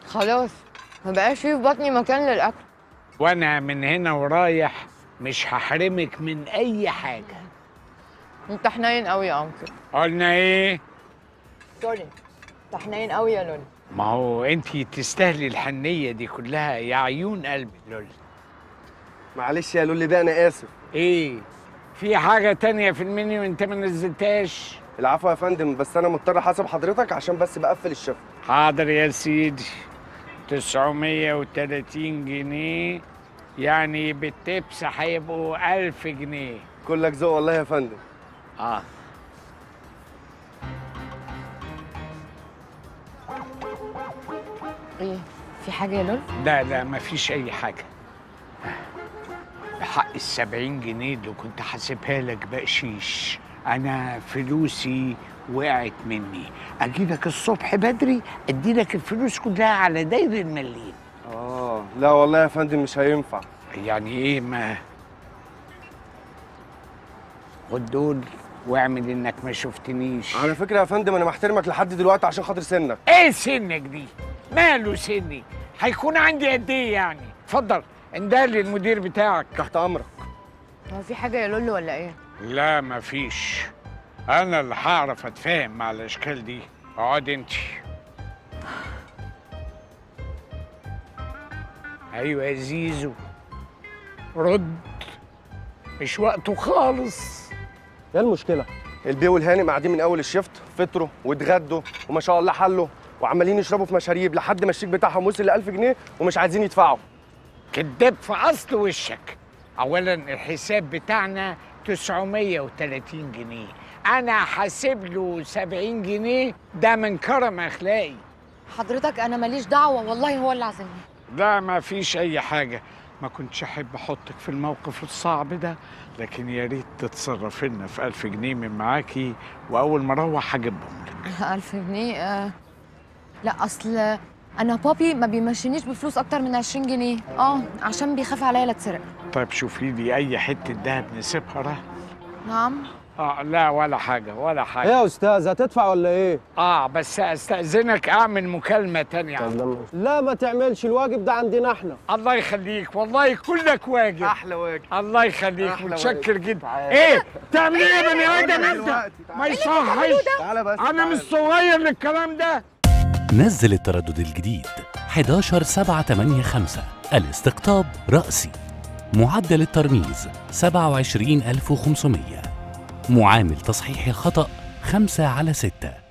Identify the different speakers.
Speaker 1: خلاص ما بقاش في في بطني مكان للاكل
Speaker 2: وانا من هنا ورايح مش هحرمك من اي حاجه
Speaker 1: انت حنين قوي يا انكل
Speaker 2: قلنا ايه
Speaker 1: سوري انت حنين قوي يا لولي
Speaker 2: ما هو انت تستاهلي الحنيه دي كلها يا عيون قلبي لول
Speaker 3: معلش يا لولي بقى انا اسف
Speaker 2: ايه في حاجه تانية في المنيو انت ما نزلتهاش
Speaker 3: العفو يا فندم بس انا مضطر احاسب حضرتك عشان بس بقفل الشفت
Speaker 2: حاضر يا سيدي 930 جنيه يعني بالتبس هيبقوا 1000 جنيه
Speaker 3: كلك ذوق والله يا فندم
Speaker 2: اه
Speaker 1: ايه في حاجه يا لول
Speaker 2: لا لا مفيش أي حاجة بحق السبعين جنيه اللي كنت حاسبها لك بقشيش أنا فلوسي وقعت مني أجيلك الصبح بدري أديلك الفلوس كلها على داير المليم
Speaker 3: اه لا والله يا فندم مش هينفع
Speaker 2: يعني إيه ما خد دول واعمل إنك ما شفتنيش
Speaker 3: على فكره يا فندم انا محترمك لحد دلوقتي عشان خاطر سنك
Speaker 2: إيه سنك دي؟ ماله سني؟ هيكون عندي قد إيه يعني؟ اتفضل اندهلي المدير بتاعك
Speaker 3: تحت امرك
Speaker 1: هو في حاجه يا لولي ولا ايه
Speaker 2: لا مفيش انا اللي هعرف اتفاهم مع الاشكال دي اقعد انت ايوه يا زيزو رد مش وقته خالص
Speaker 3: ايه المشكله البيه والهانم قاعدين من اول الشفت فطروا واتغدوا وما شاء الله حلوا وعمالين يشربوا في مشاريب لحد ما الشيك بتاعهم وصل ل 1000 جنيه ومش عايزين يدفعوا
Speaker 2: كداب في اصل وشك اولا الحساب بتاعنا 930 جنيه انا حاسب له 70 جنيه ده من كرم اخلاقي
Speaker 1: حضرتك انا ماليش دعوه والله هو اللي عزمني
Speaker 2: لا ما فيش اي حاجه ما كنتش احب احطك في الموقف الصعب ده لكن يا ريت تتصرف لنا في ألف جنيه من معاكي واول ما اروح هجيبهم لك
Speaker 1: ألف جنيه آه. لا اصل انا بابي ما بيمشينيش بفلوس اكتر من 20 جنيه اه عشان بيخاف عليا لا اتسرق
Speaker 2: طيب شوفي لي اي حته دهب نسيبها رهن
Speaker 1: نعم
Speaker 2: اه لا ولا حاجه ولا
Speaker 4: ايه
Speaker 2: حاجه
Speaker 4: يا استاذ هتدفع ولا ايه؟
Speaker 2: اه بس استاذنك اعمل مكالمه تانية
Speaker 4: لا ما تعملش الواجب ده عندنا احنا
Speaker 2: الله يخليك والله كلك واجب
Speaker 3: احلى واجب
Speaker 2: الله يخليك
Speaker 3: أحلى
Speaker 2: متشكر
Speaker 3: واجب.
Speaker 2: جدا
Speaker 3: تعال.
Speaker 2: ايه تعمل ايه يا بني ادم انت
Speaker 3: دلوقتي،
Speaker 2: ما يصحش
Speaker 3: تعالى بس
Speaker 2: انا
Speaker 3: تعالى.
Speaker 2: مش صغير للكلام ده
Speaker 5: نزل التردد الجديد 11 7 8 5 الاستقطاب رأسي معدل الترميز 27500 معامل تصحيح الخطأ 5 على 6